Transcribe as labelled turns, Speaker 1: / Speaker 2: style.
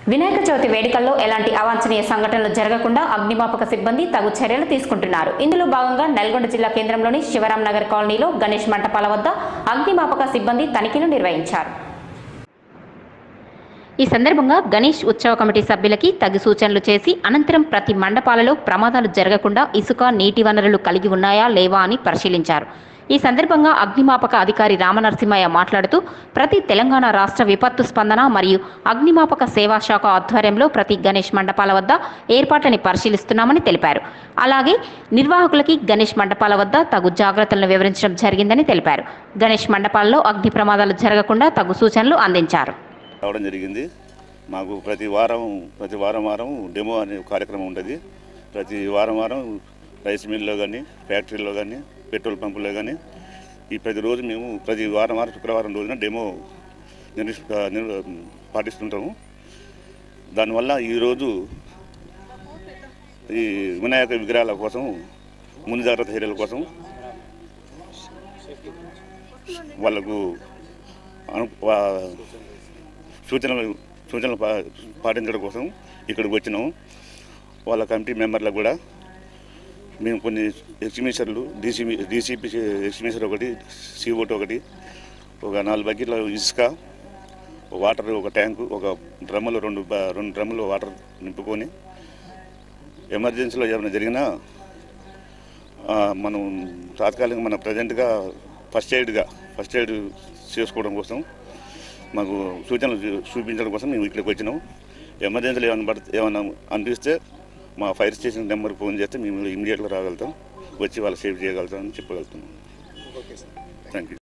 Speaker 1: వినాయక చవితి వేడుకల్లో ఎలాంటి అవాంఛనీయ సంఘటనలు జరగకుండా అగ్నిమాపక సిబ్బంది తగు చర్యలు తీసుకుంటున్నారు ఇందులో భాగంగా నల్గొండ జిల్లా కేంద్రంలోని శివరాం నగర్ కాలనీలో గణేష్ మంటపాల వద్ద అగ్నిమాపక సిబ్బంది తనిఖీలు నిర్వహించారు ఈ సందర్భంగా గణేష్ ఉత్సవ కమిటీ సభ్యులకి తగు సూచనలు చేసి అనంతరం ప్రతి మండపాలలో ప్రమాదాలు జరగకుండా ఇసుక నీటి వనరులు కలిగి ఉన్నాయా లేవా అని పరిశీలించారు ఈ సందర్భంగా అగ్నిమాపక అధికారి రామనరసింహయ్య మాట్లాడుతూ ప్రతి తెలంగాణ రాష్ట్ర విపత్తు స్పందన మరియు అగ్నిమాపక సేవా శాఖ ఆధ్వర్యంలో ప్రతి గణేష్ మండపాల వద్ద ఏర్పాట్లని పరిశీలిస్తున్నామని తెలిపారు అలాగే నిర్వాహకులకి గణేష్ మండపాల వద్ద తగు జాగ్రత్తలను వివరించడం జరిగిందని తెలిపారు గణేష్ మండపాల్లో అగ్ని ప్రమాదాలు జరగకుండా తగు సూచనలు అందించారు
Speaker 2: రావడం జరిగింది మాకు ప్రతి వారం ప్రతి వారం వారం డెమో అనే కార్యక్రమం ఉంటుంది ప్రతి వారం వారం రైస్ మిల్లో కానీ ఫ్యాక్టరీలో కానీ పెట్రోల్ పంపులో కానీ ఈ ప్రతిరోజు మేము ప్రతి వారం వారం శుక్రవారం రోజున డెమో నిర్వహి నిర్వ- పాటిస్తుంటాము దానివల్ల ఈరోజు ఈ వినాయక విగ్రహాల కోసం ముందు జాగ్రత్త చర్యల కోసం వాళ్ళకు అను వా- సూచనలు సూచనలు పా పాటించడం కోసం ఇక్కడికి వచ్చినాము వాళ్ళ కమిటీ మెంబర్లకు కూడా మేము కొన్ని ఎక్స్టిమేషన్లు డీసీ డీసీపీ ఎక్స్టిమేషన్ ఒకటి సీఓటి ఒకటి ఒక నాలుగు బకెట్ల ఇసుక ఒక వాటర్ ఒక ట్యాంకు ఒక డ్రమ్ములో రెండు బ- రెండు డ్రమ్ములు వాటర్ నింపుకొని ఎమర్జెన్సీలో ఏమైనా జరిగినా ఆ, మనం తాత్కాలికంగా మన ప్రజెంట్గా ఫస్ట్ ఎయిడ్గా ఫస్ట్ ఎయిడ్ చేసుకోవడం కోసం మాకు సూచనలు చూ- చూపించడం కోసం మేము ఇక్కడికి వచ్చినాం ఎమర్జెన్సీలో ఏమైనా పడితే ఏమైనా అనిపిస్తే మా ఫైర్ స్టేషన్ నెంబర్కి ఫోన్ చేస్తే మేము ఇమీడియట్గా రాగలుగుతాం వచ్చి వాళ్ళు సేవ్ చేయగలుగుతాం అని చెప్పగలుగుతున్నాం థ్యాంక్ యూ